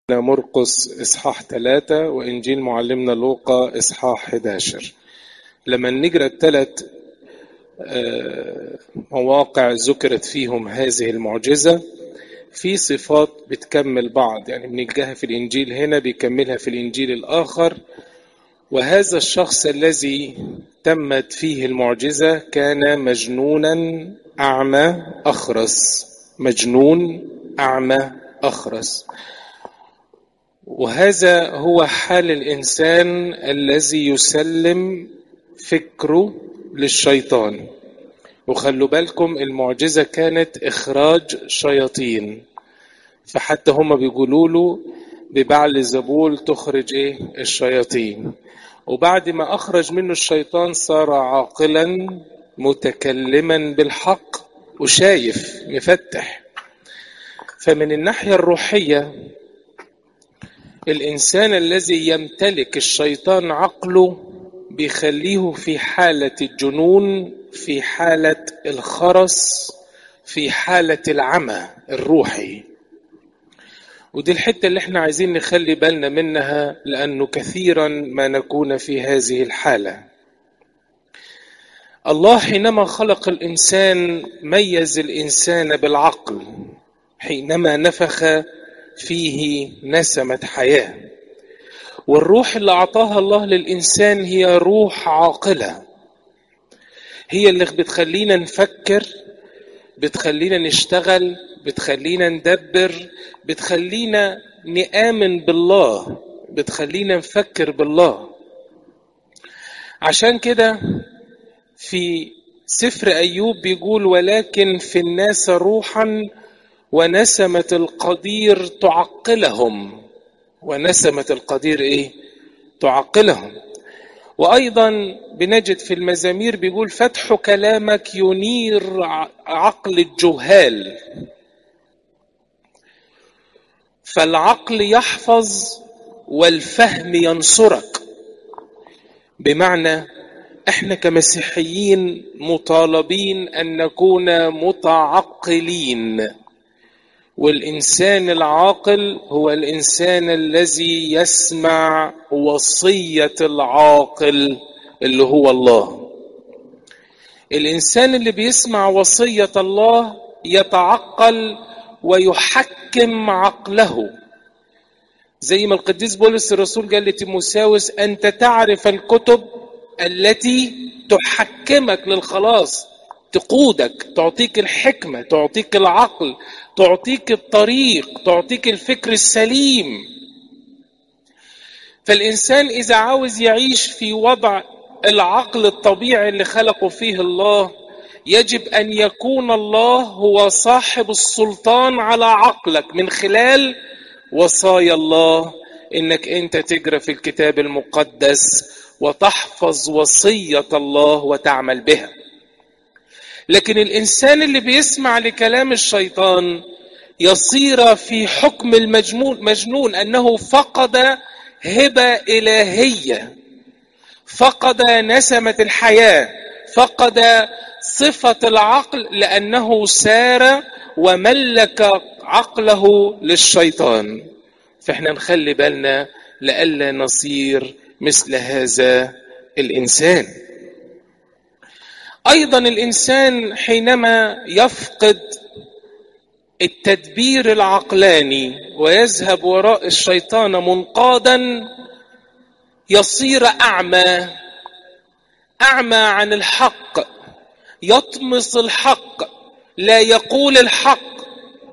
مرقس إصحاح 3 وإنجيل معلمنا لوقا إصحاح 11 لما نقرأ الثلاث مواقع ذكرت فيهم هذه المعجزة في صفات بتكمل بعض يعني بنلقاها في الإنجيل هنا بيكملها في الإنجيل الآخر وهذا الشخص الذي تمت فيه المعجزة كان مجنونا أعمى أخرس مجنون أعمى أخرس وهذا هو حال الإنسان الذي يسلم فكره للشيطان وخلوا بالكم المعجزة كانت إخراج شياطين فحتى هم بيقولوا له ببعل زبول تخرج إيه الشياطين وبعد ما أخرج منه الشيطان صار عاقلا متكلما بالحق وشايف مفتح فمن الناحية الروحية الإنسان الذي يمتلك الشيطان عقله بيخليه في حالة الجنون في حالة الخرس في حالة العمى الروحي ودي الحتة اللي احنا عايزين نخلي بالنا منها لأنه كثيرا ما نكون في هذه الحالة الله حينما خلق الإنسان ميز الإنسان بالعقل حينما نفخ فيه نسمة حياة والروح اللي أعطاها الله للإنسان هي روح عاقلة هي اللي بتخلينا نفكر بتخلينا نشتغل بتخلينا ندبر بتخلينا نآمن بالله بتخلينا نفكر بالله عشان كده في سفر أيوب بيقول ولكن في الناس روحا ونسمة القدير تعقلهم ونسمة القدير ايه تعقلهم وايضا بنجد في المزامير بيقول فتح كلامك ينير عقل الجهال فالعقل يحفظ والفهم ينصرك بمعنى احنا كمسيحيين مطالبين ان نكون متعقلين والإنسان العاقل هو الإنسان الذي يسمع وصية العاقل اللي هو الله الإنسان اللي بيسمع وصية الله يتعقل ويحكم عقله زي ما القديس بولس الرسول قال لتيموساوس أنت تعرف الكتب التي تحكمك للخلاص تقودك تعطيك الحكمة تعطيك العقل تعطيك الطريق تعطيك الفكر السليم فالإنسان إذا عاوز يعيش في وضع العقل الطبيعي اللي خلقه فيه الله يجب أن يكون الله هو صاحب السلطان على عقلك من خلال وصايا الله إنك أنت تجرى في الكتاب المقدس وتحفظ وصية الله وتعمل بها لكن الإنسان اللي بيسمع لكلام الشيطان يصير في حكم المجنون مجنون أنه فقد هبة إلهية فقد نسمة الحياة فقد صفة العقل لأنه سار وملك عقله للشيطان فإحنا نخلي بالنا لئلا نصير مثل هذا الإنسان ايضا الانسان حينما يفقد التدبير العقلاني ويذهب وراء الشيطان منقادا يصير اعمى اعمى عن الحق يطمس الحق لا يقول الحق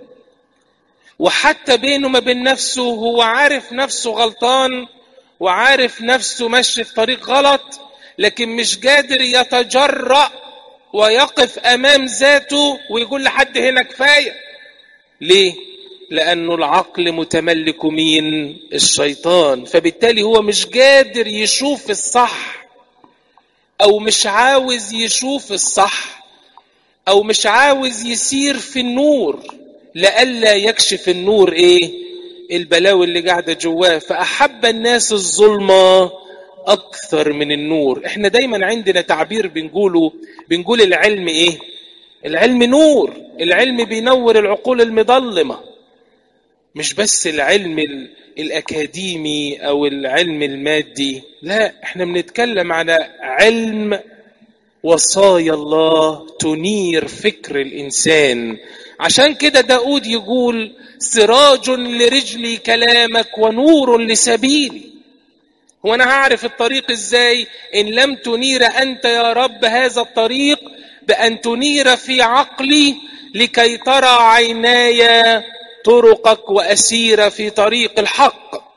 وحتى بينه ما بين نفسه هو عارف نفسه غلطان وعارف نفسه ماشي في طريق غلط لكن مش قادر يتجرأ ويقف أمام ذاته ويقول لحد هنا كفاية ليه؟ لأنه العقل متملك مين؟ الشيطان فبالتالي هو مش قادر يشوف الصح أو مش عاوز يشوف الصح أو مش عاوز يسير في النور لئلا يكشف النور إيه؟ البلاوي اللي قاعدة جواه فأحب الناس الظلمة اكثر من النور احنا دايما عندنا تعبير بنقوله بنقول العلم ايه العلم نور العلم بينور العقول المظلمه مش بس العلم الأكاديمي أو العلم المادي لا احنا بنتكلم على علم وصايا الله تنير فكر الإنسان عشان كده داود يقول سراج لرجلي كلامك ونور لسبيلي هو أنا هعرف الطريق إزاي إن لم تنير أنت يا رب هذا الطريق بأن تنير في عقلي لكي ترى عيناي طرقك وأسير في طريق الحق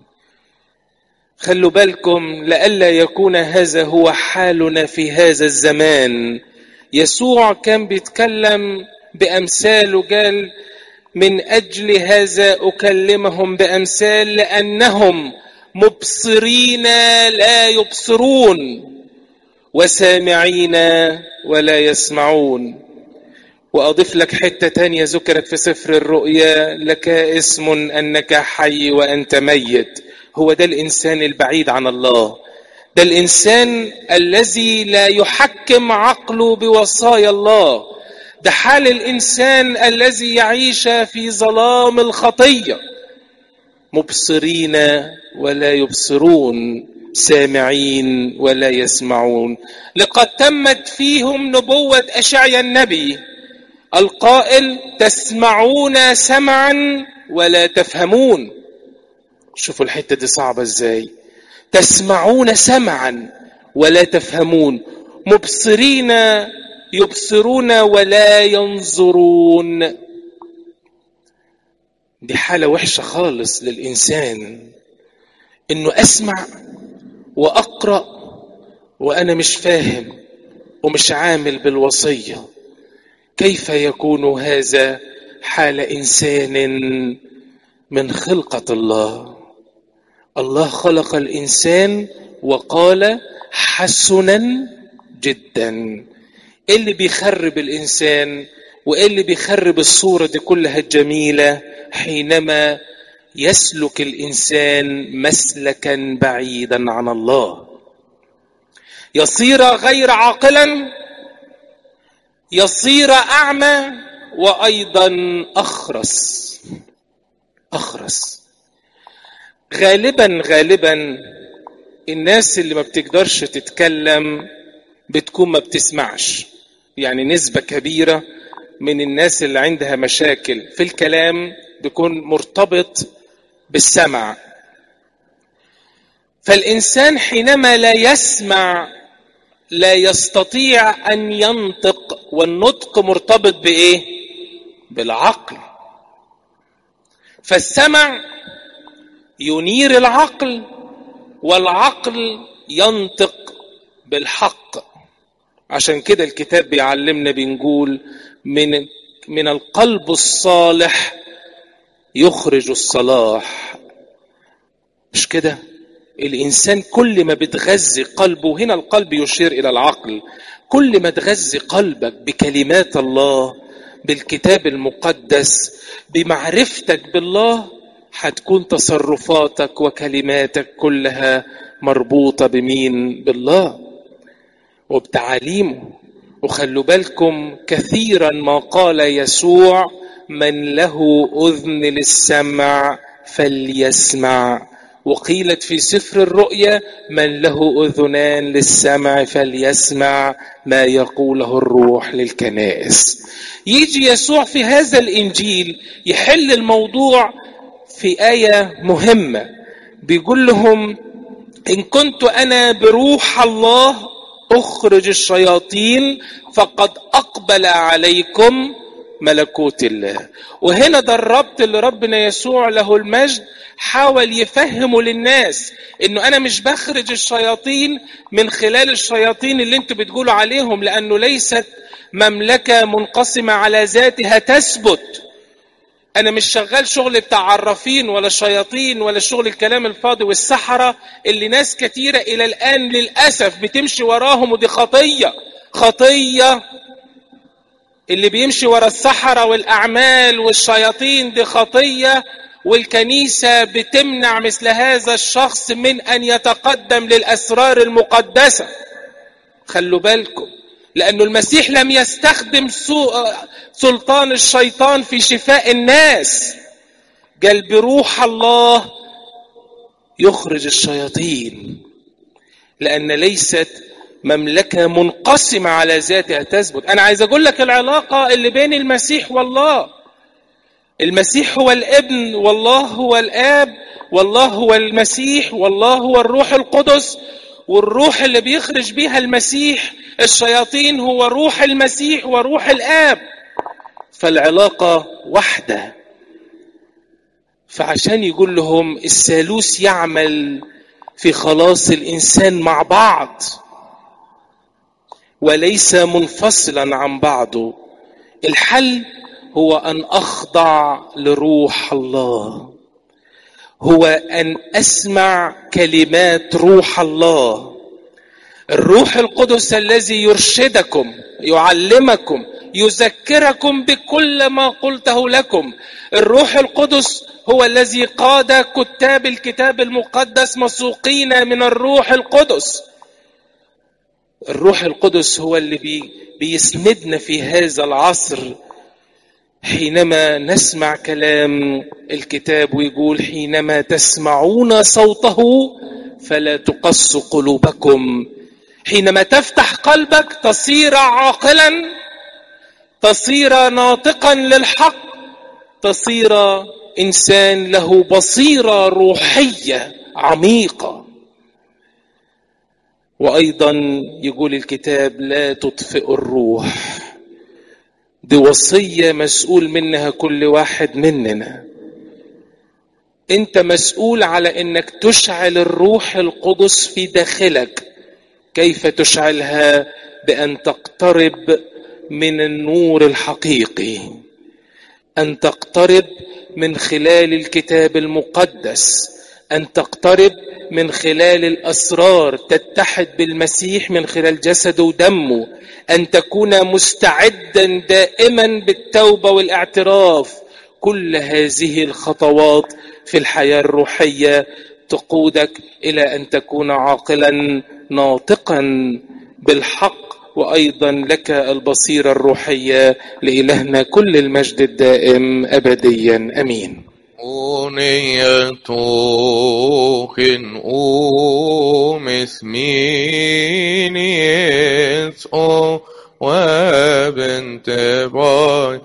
خلوا بالكم لئلا يكون هذا هو حالنا في هذا الزمان يسوع كان بيتكلم بأمثال وقال من أجل هذا أكلمهم بأمثال لأنهم مبصرين لا يبصرون وسامعين ولا يسمعون وأضيف لك حتة تانية ذكرت في سفر الرؤيا لك اسم أنك حي وأنت ميت هو ده الإنسان البعيد عن الله ده الإنسان الذي لا يحكم عقله بوصايا الله ده حال الإنسان الذي يعيش في ظلام الخطية مبصرين ولا يبصرون سامعين ولا يسمعون لقد تمت فيهم نبوة أشعيا النبي القائل تسمعون سمعا ولا تفهمون شوفوا الحتة دي صعبة ازاي تسمعون سمعا ولا تفهمون مبصرين يبصرون ولا ينظرون دي حالة وحشة خالص للإنسان إنه أسمع وأقرأ وأنا مش فاهم ومش عامل بالوصية كيف يكون هذا حال إنسان من خلقة الله الله خلق الإنسان وقال حسنا جدا إيه اللي بيخرب الإنسان وإيه اللي بيخرب الصورة دي كلها الجميلة حينما يسلك الإنسان مسلكا بعيدا عن الله يصير غير عاقلا يصير أعمى وأيضا أخرس أخرس غالبا غالبا الناس اللي ما بتقدرش تتكلم بتكون ما بتسمعش يعني نسبة كبيرة من الناس اللي عندها مشاكل في الكلام بيكون مرتبط بالسمع فالإنسان حينما لا يسمع لا يستطيع أن ينطق والنطق مرتبط بإيه؟ بالعقل فالسمع ينير العقل والعقل ينطق بالحق عشان كده الكتاب بيعلمنا بنقول من من القلب الصالح يخرج الصلاح مش كده الانسان كل ما بتغذي قلبه هنا القلب يشير الى العقل كل ما تغذي قلبك بكلمات الله بالكتاب المقدس بمعرفتك بالله هتكون تصرفاتك وكلماتك كلها مربوطة بمين بالله وبتعاليمه وخلوا بالكم كثيرا ما قال يسوع من له أذن للسمع فليسمع وقيلت في سفر الرؤيا من له أذنان للسمع فليسمع ما يقوله الروح للكنائس يجي يسوع في هذا الإنجيل يحل الموضوع في آية مهمة بيقول لهم إن كنت أنا بروح الله أخرج الشياطين فقد أقبل عليكم ملكوت الله وهنا ده الربط اللي ربنا يسوع له المجد حاول يفهمه للناس انه انا مش بخرج الشياطين من خلال الشياطين اللي انتوا بتقولوا عليهم لانه ليست مملكة منقسمة على ذاتها تثبت انا مش شغال شغل بتاع عرافين ولا شياطين ولا شغل الكلام الفاضي والسحرة اللي ناس كتيرة الى الان للأسف بتمشي وراهم ودي خطية خطية اللي بيمشي ورا السحرة والأعمال والشياطين دي خطية والكنيسة بتمنع مثل هذا الشخص من أن يتقدم للأسرار المقدسة خلوا بالكم لأنه المسيح لم يستخدم سلطان الشيطان في شفاء الناس قال بروح الله يخرج الشياطين لأن ليست مملكة منقسمة على ذاتها تثبت أنا عايز أقول لك العلاقة اللي بين المسيح والله المسيح هو الابن والله هو الآب والله هو المسيح والله هو الروح القدس والروح اللي بيخرج بيها المسيح الشياطين هو روح المسيح وروح الآب فالعلاقة واحدة فعشان يقول لهم الثالوث يعمل في خلاص الإنسان مع بعض وليس منفصلا عن بعضه الحل هو أن أخضع لروح الله هو أن أسمع كلمات روح الله الروح القدس الذي يرشدكم يعلمكم يذكركم بكل ما قلته لكم الروح القدس هو الذي قاد كتاب الكتاب المقدس مسوقين من الروح القدس الروح القدس هو اللي بي بيسندنا في هذا العصر حينما نسمع كلام الكتاب ويقول حينما تسمعون صوته فلا تقص قلوبكم حينما تفتح قلبك تصير عاقلا تصير ناطقا للحق تصير انسان له بصيره روحيه عميقه وايضا يقول الكتاب لا تطفئ الروح دي وصيه مسؤول منها كل واحد مننا انت مسؤول على انك تشعل الروح القدس في داخلك كيف تشعلها بان تقترب من النور الحقيقي ان تقترب من خلال الكتاب المقدس ان تقترب من خلال الاسرار تتحد بالمسيح من خلال جسده ودمه ان تكون مستعدا دائما بالتوبه والاعتراف كل هذه الخطوات في الحياه الروحيه تقودك الى ان تكون عاقلا ناطقا بالحق وايضا لك البصيره الروحيه لالهنا كل المجد الدائم ابديا امين Oniyetoken omes minis o وبنت باي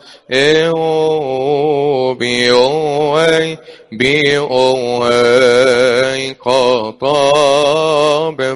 او بي او اي بي او اي قطاب